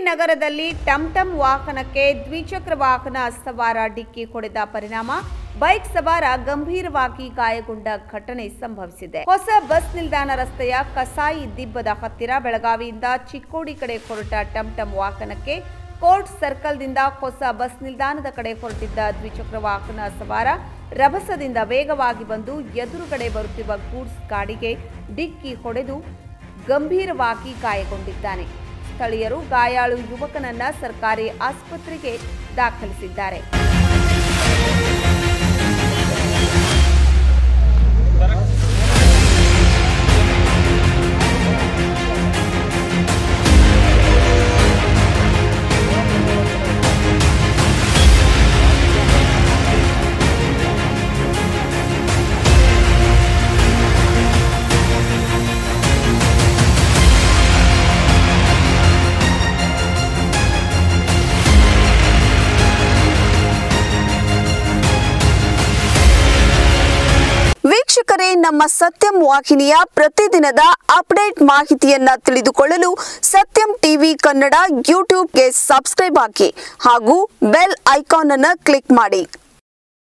ನಗರದಲ್ಲಿ ಟಮ್ಟಮ್ ವಾಹನಕ್ಕೆ ದ್ವಿಚಕ್ರ ವಾಹನ ಸವಾರ ಡಿಕ್ಕಿ ಹೊಡೆದ ಪರಿಣಾಮ ಬೈಕ್ ಸವಾರ ಗಂಭೀರವಾಗಿ ಗಾಯಗೊಂಡ ಘಟನೆ ಸಂಭವಿಸಿದೆ ಹೊಸ ಬಸ್ ನಿಲ್ದಾಣ ರಸ್ತೆಯ ಕಸಾಯಿ ದಿಬ್ಬದ ಹತ್ತಿರ ಬೆಳಗಾವಿಯಿಂದ ಚಿಕ್ಕೋಡಿ ಕಡೆ ಹೊರಟ ಟಮ್ಟಮ್ ವಾಹನಕ್ಕೆ ಕೋರ್ಟ್ ಸರ್ಕಲ್ದಿಂದ ಹೊಸ ಬಸ್ ನಿಲ್ದಾಣದ ಕಡೆ ಹೊರಟಿದ್ದ ದ್ವಿಚಕ್ರ ವಾಹನ ಸವಾರ ರಭಸದಿಂದ ವೇಗವಾಗಿ ಬಂದು ಎದುರುಗಡೆ ಬರುತ್ತಿರುವ ಗೂಡ್ಸ್ ಗಾಡಿಗೆ ಡಿಕ್ಕಿ ಹೊಡೆದು ಗಂಭೀರವಾಗಿ ಗಾಯಗೊಂಡಿದ್ದಾನೆ ಸ್ಥಳೀಯರು ಗಾಯಾಳು ಯುವಕನನ್ನ ಸರ್ಕಾರಿ ಆಸ್ಪತ್ರೆಗೆ ದಾಖಲಿಸಿದ್ದಾರೆ ವೀಕ್ಷಕರೇ ನಮ್ಮ ಸತ್ಯಂ ವಾಹಿನಿಯ ಪ್ರತಿದಿನದ ಅಪ್ಡೇಟ್ ಮಾಹಿತಿಯನ್ನ ತಿಳಿದುಕೊಳ್ಳಲು ಸತ್ಯಂ ಟಿವಿ ಕನ್ನಡ ಯೂಟ್ಯೂಬ್ಗೆ ಸಬ್ಸ್ಕ್ರೈಬ್ ಹಾಕಿ ಹಾಗೂ ಬೆಲ್ ಐಕಾನ್ ಅನ್ನು ಕ್ಲಿಕ್ ಮಾಡಿ